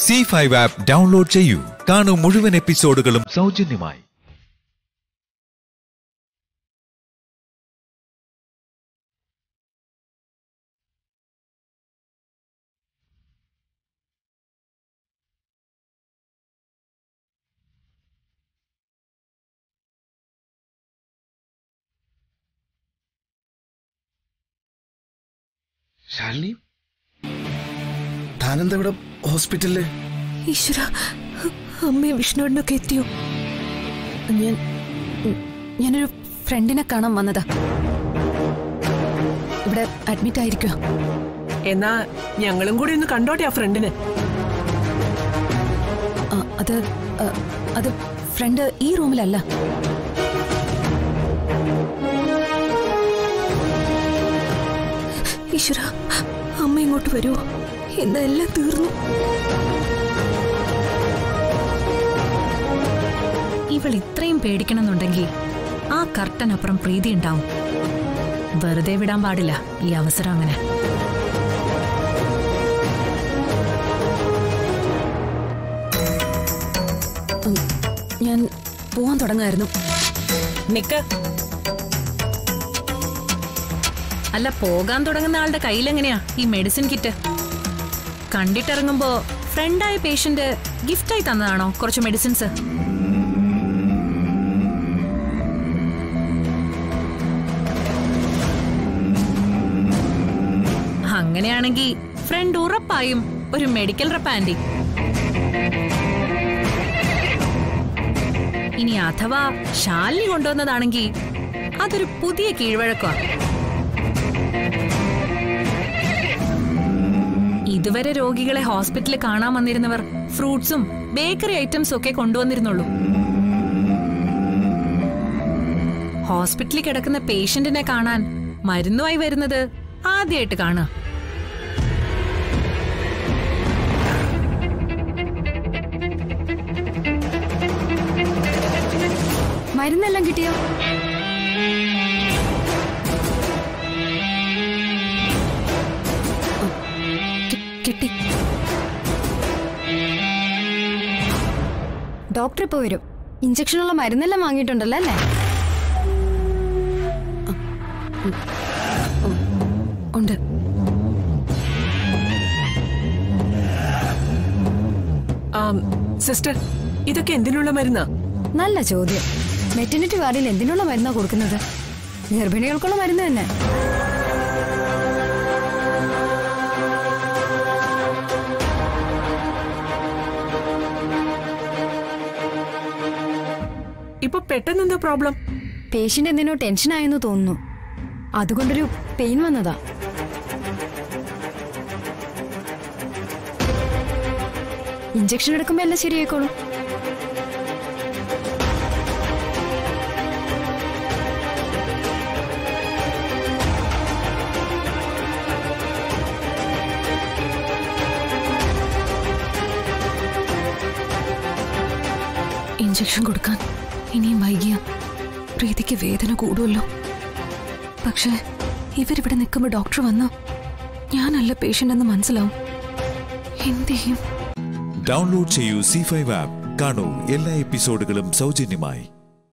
C five app download ചെയ്യൂ കാണൂ മുഴുവൻ എപ്പിസോഡുകളും സൗജന്യമായി ശാലിനി താനെന്താ ഇവിടെ ഹോസ്പിറ്റലില് ഈശ്വര അമ്മയും വിഷ്ണുവിനൊക്കെ എത്തിയോ ഞാൻ ഞാനൊരു ഫ്രണ്ടിനെ കാണാൻ വന്നതാ ഇവിടെ അഡ്മിറ്റ് ആയിരിക്കുക എന്നാ ഞങ്ങളും കൂടി ഒന്ന് കണ്ടോട്ടെ ആ ഫ്രണ്ടിന് അത് ആ, അത് ഫ്രണ്ട് ഈ റൂമിലല്ല ഈശ്വര അമ്മ ഇങ്ങോട്ട് വരുമോ എന്താ എല്ലാം തീർന്നു ഇവൾ ഇത്രയും പേടിക്കണമെന്നുണ്ടെങ്കിൽ ആ കർട്ടനപ്പുറം പ്രീതി ഉണ്ടാവും വെറുതെ വിടാൻ പാടില്ല ഈ അവസരം അങ്ങനെ ഉം, ഞാൻ പോവാൻ തുടങ്ങായിരുന്നു നിക്ക് അല്ല പോകാൻ തുടങ്ങുന്ന ആളുടെ കയ്യിലെങ്ങനെയാ ഈ മെഡിസിൻ കിറ്റ് കണ്ടിട്ടിറങ്ങുമ്പോ ഫ്രണ്ടായ പേഷ്യന്റ് ഗിഫ്റ്റായി തന്നതാണോ കുറച്ച് മെഡിസിൻസ് അങ്ങനെയാണെങ്കിൽ ഫ്രണ്ട് ഉറപ്പായും ഒരു മെഡിക്കൽ റെപ്പ് ആന്റി ഇനി അഥവാ ശാലിനി കൊണ്ടുവന്നതാണെങ്കിൽ അതൊരു പുതിയ കീഴ്വഴക്കമാ ഇതുവരെ രോഗികളെ ഹോസ്പിറ്റലിൽ കാണാൻ വന്നിരുന്നവർ ഫ്രൂട്ട്സും ബേക്കറി ഐറ്റംസും ഒക്കെ കൊണ്ടുവന്നിരുന്നുള്ളൂ ഹോസ്പിറ്റലിൽ കിടക്കുന്ന പേഷ്യന്റിനെ കാണാൻ മരുന്നുമായി വരുന്നത് ആദ്യമായിട്ട് കാണുക മരുന്നെല്ലാം കിട്ടിയോ കി- കിട്ടി ഡോക്ടർ ഇപ്പൊ വരും ഇഞ്ചക്ഷനുള്ള മരുന്നെല്ലാം വാങ്ങിയിട്ടുണ്ടല്ലോ അല്ലേ ഉണ്ട് ആം, സിസ്റ്റർ ഇതൊക്കെ എന്തിനുള്ള മരുന്നാ നല്ല ചോദ്യം മെറ്റർനിറ്റി വാർഡിൽ എന്തിനുള്ള മരുന്നാ കൊടുക്കുന്നത് ഗർഭിണികൾക്കുള്ള മരുന്ന് തന്നെ ഇപ്പൊ പെട്ടെന്ന് എന്താ പ്രോബ്ലം പേഷ്യന്റ് എന്തിനോ ടെൻഷൻ ആയെന്ന് തോന്നുന്നു അതുകൊണ്ടൊരു പെയിൻ വന്നതാ ഇഞ്ചക്ഷൻ എടുക്കുമ്പോ എല്ലാം ശരിയായിക്കോളും ഇഞ്ചക്ഷൻ കൊടുക്കാൻ ഇനിയും വൈകിയ പ്രീതിക്ക് വേദന കൂടുമല്ലോ പക്ഷേ ഇവരിവിടെ നിൽക്കുമ്പോൾ ഡോക്ടർ വന്ന് ഞാനല്ല പേഷ്യന്റ് എന്ന് മനസ്സിലാവും എന്ത് ചെയ്യും ഡൗൺലോഡ് ചെയ്യൂ സി ഫൈവ് ആപ്പ് കാണൂ എല്ലാ എപ്പിസോഡുകളും സൗജന്യമായി